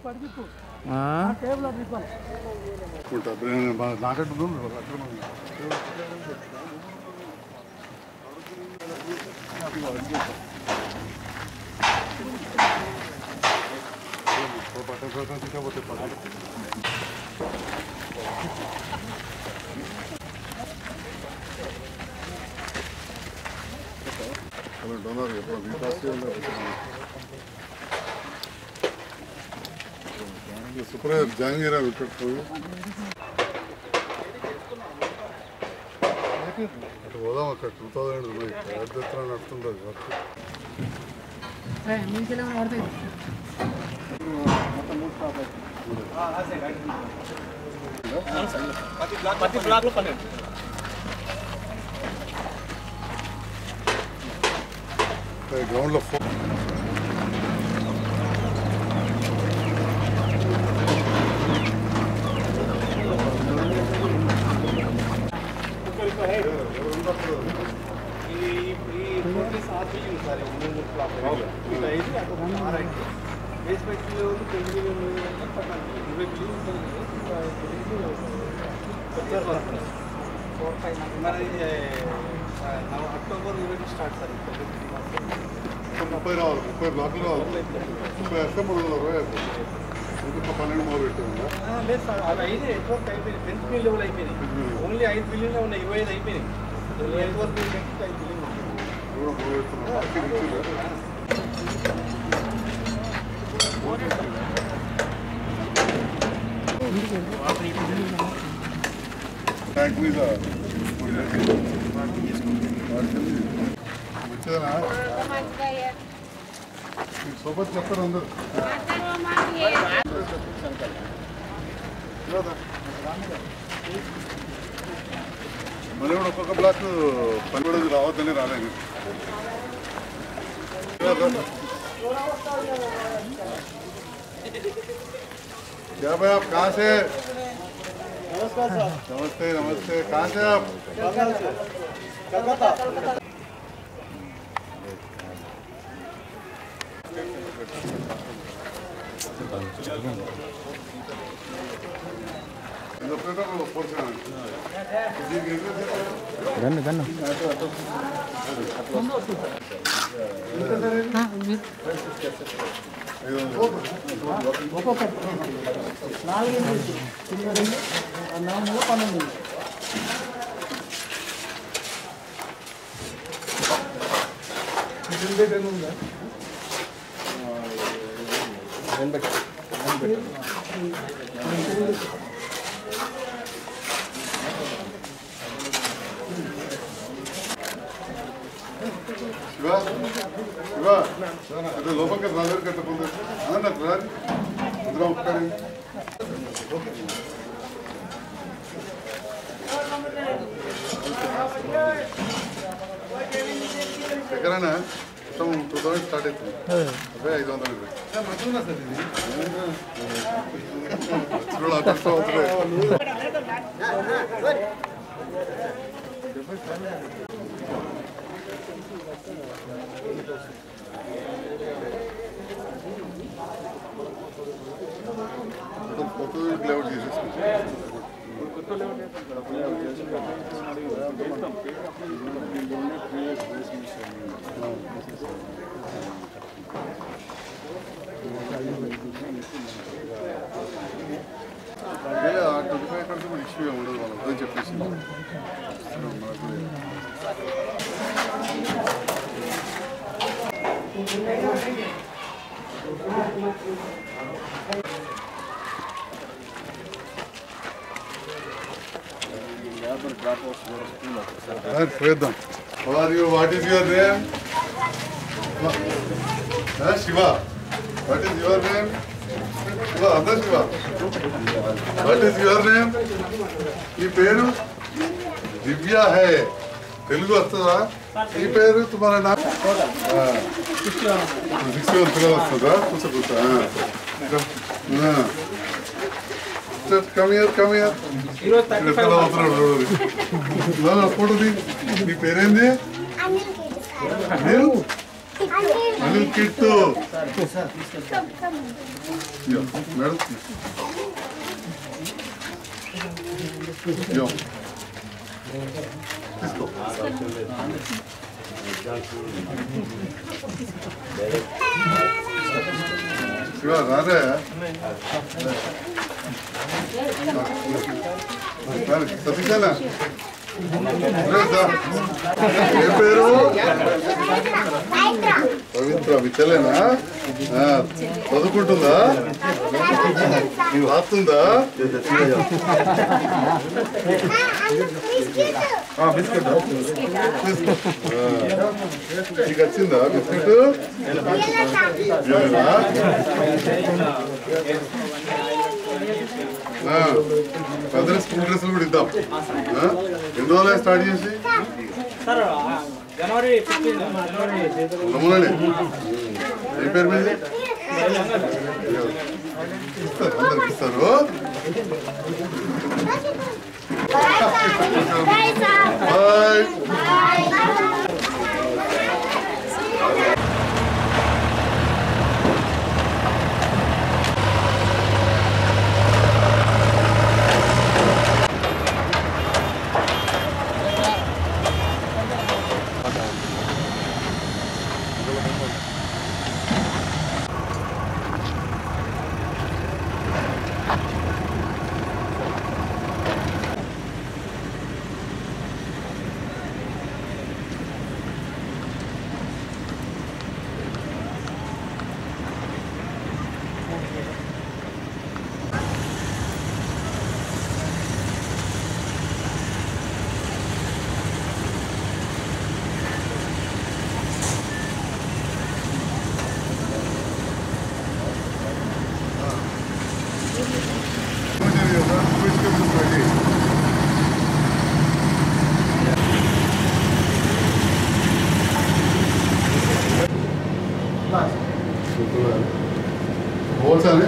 ఆ? నాకంటే డోనర్ ఎప్పుడు వికాస్ సూపర్ జహాంగీర్ ఇక్కడ పోయి అటు పోదాం అక్కడ టూ థౌజండ్ పెద్ద ఎత్తున నడుతుంటుంది వర్క్ ప్రతి బ్లాక్ లో పన్నెండు గ్రౌండ్ లో ఫో ఈ ఈ ప్రోటీన్స్ ఆరు బిల్లింగ్ సార్ ఈ మూడు మూడు బ్లాక్ ఇట్లా ఐదు అటు ఒక ఆరు ఐదు బేస్ బెడ్లో తొమ్మిది ఇరవై బిల్లింగ్ ఉంటుంది ఫోర్ ఫైవ్ మరి ఆ, నవ- అక్టోబర్ ఇరవై స్టార్ట్ సార్ ఈ త్రీ మంత్స్ ముప్పై రావాలి ముప్పై బ్లాక్లు రావాలి ముప్పై వస్తే మూడు వందల అరవై అయిపోతుంది ఇంకా పన్నెండు మూడు పెట్టిందా ఆ, లేదు సార్ అవి ఐదు నెట్వర్క్ అయిపోయింది టెన్త్ బిల్ లెవెల్ అయిపోయినాయి ఓన్లీ ఐదు బిల్లింగ్ ఉన్నాయి ఇరవై ఐదు అయిపోయినాయి నెట్వర్క్ బిల్ ఐదు బిల్లింగ్ ఉన్నాయి కూడా మూడు పెడుతున్నాం మార్కెట్ ఇచ్చిందా ట్యాంక్ మీద వచ్చేదనా మీకు సోపతి చెప్తారు అందరు మళ్ళీ కూడా ఒక్కొక్క బ్లాక్ పని కూడా రావద్దని రాలేదు क्या भाई आप कहाँ से नमस्ते नमस्ते कहाँ से आप ಇದು ಪೇಪರ್ ಕೊಡ್ತೀನಿ గన్ను గన్ను శివ శివ అదే లోపలికి నా దగ్గర కట్టకుండా అదే నాకు రాని అందరం ఒకసారి ఎక్కడైనా మొత్తం టూ థౌసండ్ స్టార్ట్ అవుతుంది అదే ఐదు వందలు అదృష్టం అవుతుంది మొత్తం కొత్త లేఅవుట్ చేసేసుకుంటాం అదే ఆ ట్వంటీ ఫైవ్ ఎకర్స్ కూడా ఇష్యూ ఏమి ఉండదు వాళ్ళు అర్థం చెప్పేసి మనకు Right, వేద్దాం How are you? What is your name? Huh, Shiva. What is your name? Shiva, other Shiva. What is your name? ఈ పేరు దివ్య హే తెలుగు వస్తుందా ఈ పేరు తుమారా నా సిక్స్ వన్ పిల్లలు వస్తుందా కూర్చో కూర్చో కమ్ ఇయర్ కమ్ ఇయర్ ఈరోజు థర్టీ ఎక్కడ అవుతున్నాడు చూడు ఫోటోది నీ పేరేంది అనిల్ అనిల్ కిట్టు యో, మేడం యో. తీసుకో శివ రాదే సతీశానా ఏ పేరు పవిత్ర మీ చెల్లెనా ఆ, చదువుకుంటుందా రాస్తుందా ఆ, బిస్కెట్ ఆ. నీకు వచ్చిందా బిస్కెట్ ఇవ్వలేదా? ఆ, పెద్ద స్కూల్ డ్రెస్సులు కూడా ఇద్దాం ఆ? ఎన్ని రోజులు స్టార్ట్ చేసి సార్ జనవరి ఫిఫ్టీన్ జనవరి రమ్మనండి ఏ పేరు మీద ఇస్తారు అందరికి ఇస్తారు బాయ్ పోల్చాలి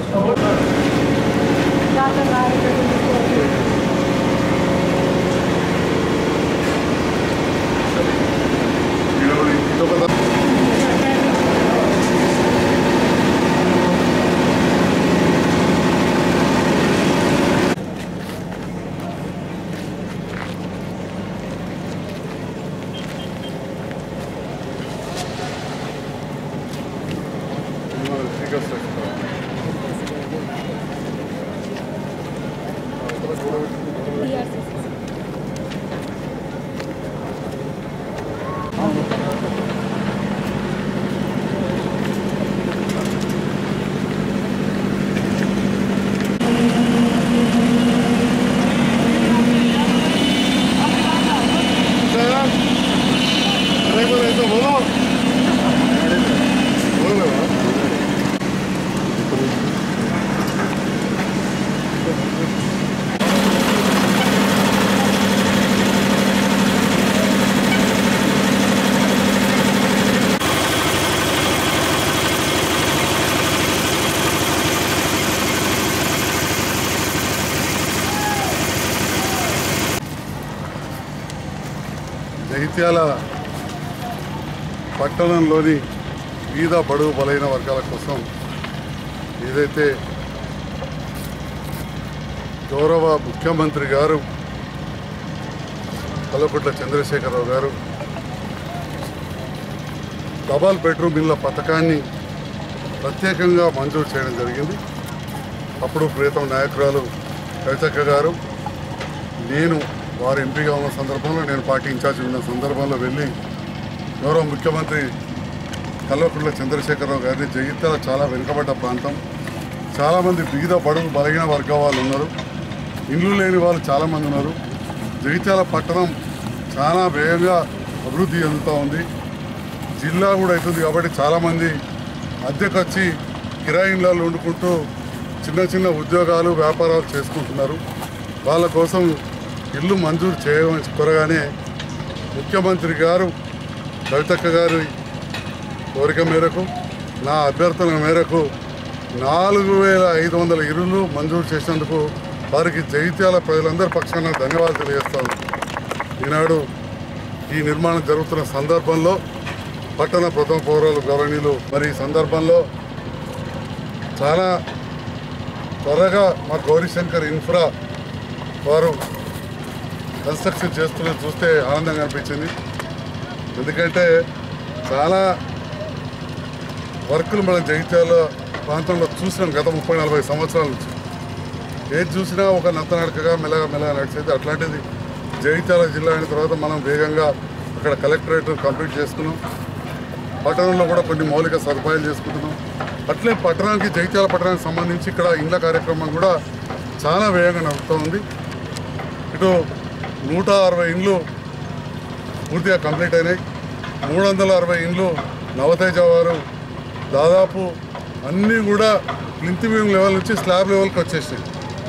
ఇదొక జగిత్యాల పట్టణంలోని బీద బడుగు బలైన వర్గాల కోసం ఏదైతే గౌరవ ముఖ్యమంత్రి గారు కల్లకుట్ల చంద్రశేఖరరావు గారు డబల్ బెడ్రూమ్ ఇళ్ళ పథకాన్ని ప్రత్యేకంగా మంజూరు చేయడం జరిగింది అప్పుడు ప్రీతం నాయకురాలు కవితక్క గారు నేను వారు ఎంపీగా ఉన్న సందర్భంలో నేను పార్టీ ఇన్ఛార్జ్ ఉన్న సందర్భంలో వెళ్ళి గౌరవ ముఖ్యమంత్రి కల్వకుంట్ల చంద్రశేఖరరావు గారిని జగిత్యాల చాలా వెనుకబడ్డ ప్రాంతం చాలామంది బీద బడుగు బలహీన వర్గ వాళ్ళు ఉన్నారు ఇండ్లు లేని వాళ్ళు చాలామంది ఉన్నారు జగిత్యాల పట్టణం చాలా వేగంగా అభివృద్ధి చెందుతూ ఉంది జిల్లా కూడా అవుతుంది కాబట్టి చాలామంది అద్దెకు వచ్చి కిరాయి ఇళ్ళలో వండుకుంటూ చిన్న చిన్న ఉద్యోగాలు వ్యాపారాలు చేసుకుంటున్నారు వాళ్ళ కోసం ఇల్లు మంజూరు చేయమని కోరగానే ముఖ్యమంత్రి గారు కవితక్క గారి కోరిక మేరకు నా అభ్యర్థన మేరకు నాలుగు వేల ఐదు వందల ఇరులు మంజూరు చేసినందుకు వారికి జగిత్యాల ప్రజలందరి పక్షాన ధన్యవాదాలు తెలియజేస్తాను ఈనాడు ఈ నిర్మాణం జరుగుతున్న సందర్భంలో పట్టణ ప్రథమ పౌరాలు గౌరవనీయులు మరి ఈ సందర్భంలో చాలా త్వరగా మా గౌరీశంకర్ ఇన్ఫ్రా వారు కన్స్ట్రక్షన్ చేస్తున్నది చూస్తే ఆనందంగా అనిపించింది ఎందుకంటే చాలా వర్కులు మనం జగిత్యాల ప్రాంతంలో చూసినాం గత ముప్పై నలభై సంవత్సరాల నుంచి ఏది చూసినా ఒక నత్తనడకగా మెల్లగా మెల్లగా నడిచేది అట్లాంటిది జగిత్యాల జిల్లా అయిన తర్వాత మనం వేగంగా అక్కడ కలెక్టరేట్ కంప్లీట్ చేసుకున్నాం పట్టణంలో కూడా కొన్ని మౌలిక సదుపాయాలు చేసుకుంటున్నాం అట్లే పట్టణానికి జగిత్యాల పట్టణానికి సంబంధించి ఇక్కడ ఇండ్ల కార్యక్రమం కూడా చాలా వేగంగా నడుస్తూ ఉంది ఇటు నూట అరవై ఇండ్లు పూర్తిగా కంప్లీట్ అయినాయి మూడు వందల అరవై ఇండ్లు నవతేజ వారు దాదాపు అన్నీ కూడా ప్లింత్ బీమ్ లెవెల్ నుంచి స్లాబ్ లెవెల్కి వచ్చేసాయి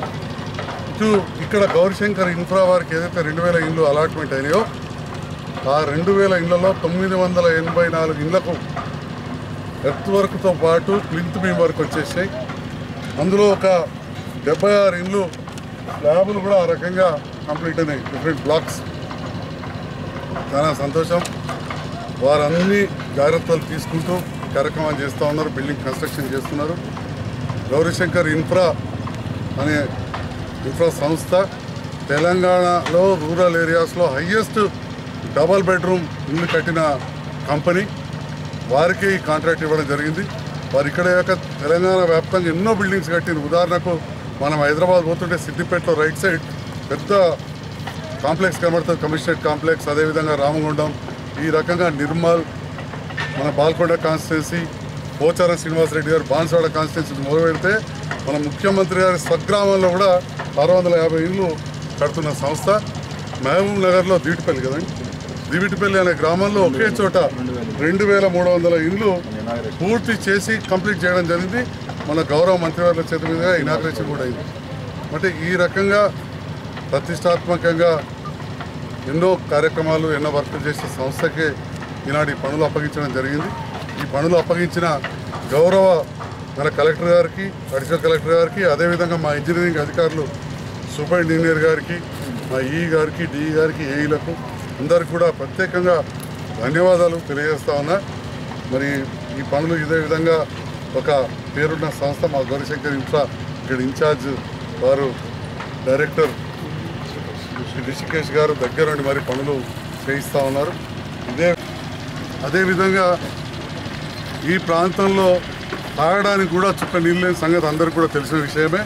ఇటు ఇక్కడ గౌరీశంకర్ ఇన్ఫ్రా వారికి ఏదైతే రెండు వేల ఇండ్లు అలాట్మెంట్ అయినాయో ఆ రెండు వేల ఇండ్లలో తొమ్మిది వందల ఎనభై నాలుగు ఇండ్లకు ఎర్త్ వర్క్తో పాటు ప్లింత్ బీమ్ వరకు వచ్చేసాయి అందులో ఒక డెబ్బై ఆరు ఇండ్లు స్లాబులు కూడా ఆ రకంగా కంప్లీట్ అయినాయి డిఫరెంట్ బ్లాక్స్ చాలా సంతోషం వారన్ని జాగ్రత్తలు తీసుకుంటూ కార్యక్రమాలు చేస్తూ ఉన్నారు బిల్డింగ్ కన్స్ట్రక్షన్ చేస్తున్నారు గౌరీశంకర్ ఇన్ఫ్రా అనే ఇన్ఫ్రా సంస్థ తెలంగాణలో రూరల్ ఏరియాస్లో హయ్యెస్ట్ డబల్ బెడ్రూమ్ ఇల్లు కట్టిన కంపెనీ వారికి ఈ కాంట్రాక్ట్ ఇవ్వడం జరిగింది వారు ఇక్కడ యొక్క తెలంగాణ వ్యాప్తంగా ఎన్నో బిల్డింగ్స్ కట్టింది ఉదాహరణకు మనం హైదరాబాద్ పోతుంటే సిద్దిపేటలో రైట్ సైడ్ పెద్ద కాంప్లెక్స్ కనబడుతుంది కమిషనరేట్ కాంప్లెక్స్ అదేవిధంగా రామగుండం ఈ రకంగా నిర్మల్ మన బాల్కొండ కాన్స్టిట్యున్సీ పోచారం శ్రీనివాసరెడ్డి గారు బాన్స్వాడ కాన్స్టిట్యున్సీ మొదలు పెడితే మన ముఖ్యమంత్రి గారి స్వగ్రామంలో కూడా ఆరు వందల యాభై ఇళ్ళు కడుతున్న సంస్థ మహబూబ్ నగర్లో దీటిపల్లి కదండి దివిటిపల్లి అనే గ్రామంలో ఒకే చోట రెండు వేల మూడు వందల ఇండ్లు పూర్తి చేసి కంప్లీట్ చేయడం జరిగింది మన గౌరవ మంత్రివర్ల చేతి మీదుగా ఇనాగ్రేషన్ కూడా అయింది అంటే ఈ రకంగా ప్రతిష్టాత్మకంగా ఎన్నో కార్యక్రమాలు ఎన్నో వర్కులు చేసే సంస్థకే ఈనాడు ఈ పనులు అప్పగించడం జరిగింది ఈ పనులు అప్పగించిన గౌరవ మన కలెక్టర్ గారికి అడిషనల్ కలెక్టర్ గారికి అదేవిధంగా మా ఇంజనీరింగ్ అధికారులు సూపర్ ఇంజనీర్ గారికి మా ఈ గారికి డి గారికి ఏఈలకు అందరికి కూడా ప్రత్యేకంగా ధన్యవాదాలు తెలియజేస్తా ఉన్నా మరి ఈ పనులు ఇదే విధంగా ఒక పేరున్న సంస్థ మా గౌరీశంకర్ ఇన్ఫ్రా ఇక్కడ ఇన్ఛార్జ్ వారు డైరెక్టర్ శ్రీ రిషికేష్ గారు దగ్గరుండి మరి పనులు చేయిస్తూ ఉన్నారు ఇదే అదేవిధంగా ఈ ప్రాంతంలో తాగడానికి కూడా చుక్క నీళ్ళు లేని సంగతి అందరికీ కూడా తెలిసిన విషయమే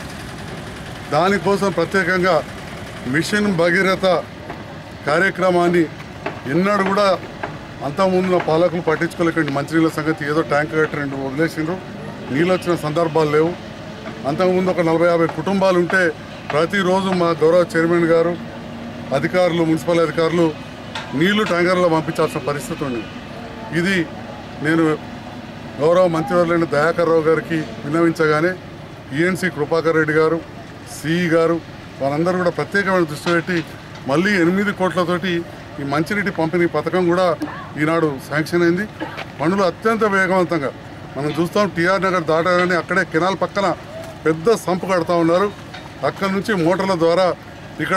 దానికోసం ప్రత్యేకంగా మిషన్ భగీరథ కార్యక్రమాన్ని ఎన్నడూ కూడా అంతకుముందు పాలకులు పట్టించుకోలేకండి మంచినీళ్ళ సంగతి ఏదో ట్యాంక్ కట్టి రెండు వదిలేసిండ్రు నీళ్ళు వచ్చిన సందర్భాలు లేవు అంతకుముందు ఒక నలభై యాభై కుటుంబాలు ఉంటే ప్రతిరోజు మా గౌరవ చైర్మన్ గారు అధికారులు మున్సిపల్ అధికారులు నీళ్లు ట్యాంకర్లో పంపించాల్సిన పరిస్థితి ఉంది ఇది నేను గౌరవ మంత్రివర్యులైన దయాకర్ రావు గారికి విన్నవించగానే ఈఎన్సీ కృపాకర్ రెడ్డి గారు సిఈ గారు వారందరూ కూడా ప్రత్యేకమైన దృష్టి పెట్టి మళ్ళీ ఎనిమిది కోట్లతోటి ఈ మంచినీటి పంపిణీ పథకం కూడా ఈనాడు శాంక్షన్ అయింది పనులు అత్యంత వేగవంతంగా మనం చూస్తాం టీఆర్ నగర్ దాటగానే అక్కడే కెనాల్ పక్కన పెద్ద సంపు కడతా ఉన్నారు అక్కడ నుంచి మోటార్ల ద్వారా ఇక్కడ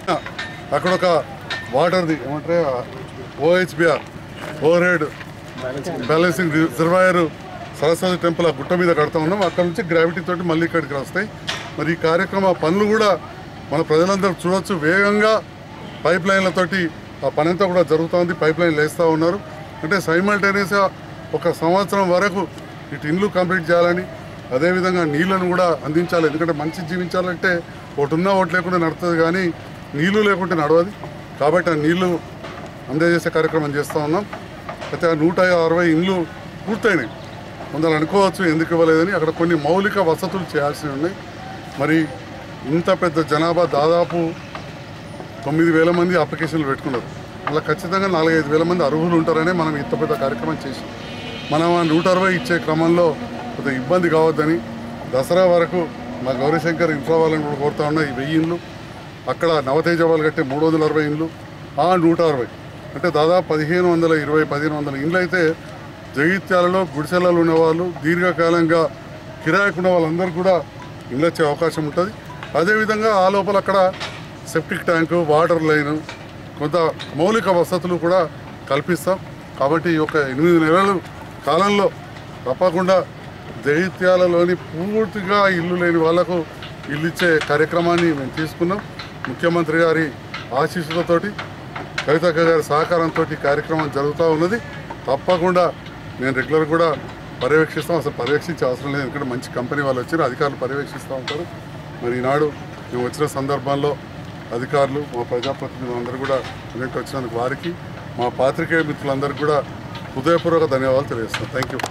అక్కడ ఒక వాటర్ది ఏమంటారు OHBR over head balancing reservoir Saraswati temple ఆ గుట్ట మీద కడతా ఉన్నాం అక్కడ నుంచి గ్రావిటీ తోటి మళ్ళీ ఇక్కడికి వస్తాయి మరి ఈ కార్యక్రమ పనులు కూడా మన ప్రజలందరూ చూడొచ్చు వేగంగా పైప్ లైన్లతోటి ఆ పని అంతా కూడా జరుగుతోంది పైప్ లైన్ వేస్తూ ఉన్నారు అంటే సైమల్టేనియస్గా ఒక సంవత్సరం వరకు ఇటు ఇండ్లు కంప్లీట్ చేయాలని అదేవిధంగా నీళ్లను కూడా అందించాలి ఎందుకంటే మంచి జీవించాలంటే ఒకటి ఉన్నా ఒకటి లేకుండా నడుస్తుంది కానీ నీళ్లు లేకుంటే నడవదు కాబట్టి ఆ నీళ్లు అందజేసే కార్యక్రమం చేస్తూ ఉన్నాం అయితే ఆ నూట అరవై ఇండ్లు పూర్తయినాయి కొందరు అనుకోవచ్చు ఎందుకు ఇవ్వలేదని అక్కడ కొన్ని మౌలిక వసతులు చేయాల్సినవి ఉన్నాయి మరి ఇంత పెద్ద జనాభా దాదాపు తొమ్మిది వేల మంది అప్లికేషన్లు పెట్టుకున్నారు అలా ఖచ్చితంగా నాలుగైదు వేల మంది అర్హులు ఉంటారనే మనం ఇంత పెద్ద కార్యక్రమం చేసి మనం ఆ నూట అరవై ఇచ్చే క్రమంలో కొంత ఇబ్బంది కావద్దని దసరా వరకు మా గౌరీశంకర్ ఇన్ఫ్రా వాళ్ళని కూడా కోరుతా ఉన్న ఈ వెయ్యి ఇండ్లు అక్కడ నవతేజ వాళ్ళు కట్టే మూడు వందల అరవై ఇండ్లు ఆ నూట అరవై అంటే దాదాపు పదిహేను వందల ఇరవై పదిహేను వందల ఇండ్లు అయితే జగిత్యాలలో గుడిసెలలో ఉన్నవాళ్ళు దీర్ఘకాలంగా కిరాయికు ఉన్న వాళ్ళందరూ కూడా ఇల్లు వచ్చే అవకాశం ఉంటుంది అదేవిధంగా ఆ లోపల అక్కడ సెప్టిక్ ట్యాంకు వాటర్ లైన్ కొంత మౌలిక వసతులు కూడా కల్పిస్తాం కాబట్టి ఈ యొక్క ఎనిమిది నెలల కాలంలో తప్పకుండా జైత్యాలలోని పూర్తిగా ఇల్లు లేని వాళ్లకు ఇల్లు ఇచ్చే కార్యక్రమాన్ని మేము తీసుకున్నాం ముఖ్యమంత్రి గారి ఆశీస్సులతోటి కవితక్క గారి సహకారంతో ఈ కార్యక్రమం జరుగుతూ ఉన్నది తప్పకుండా నేను రెగ్యులర్ కూడా పర్యవేక్షిస్తాం అసలు పర్యవేక్షించే అవసరం లేదు ఎందుకంటే మంచి కంపెనీ వాళ్ళు వచ్చారు అధికారులు పర్యవేక్షిస్తూ ఉంటారు మరి ఈనాడు మేము వచ్చిన సందర్భంలో అధికారులు మా ప్రజాప్రతినిధులు అందరూ కూడా ఇలాంటి వచ్చినందుకు వారికి మా పాత్రికేయ మిత్రులందరికీ కూడా హృదయపూర్వక ధన్యవాదాలు తెలియజేస్తాను థ్యాంక్ యూ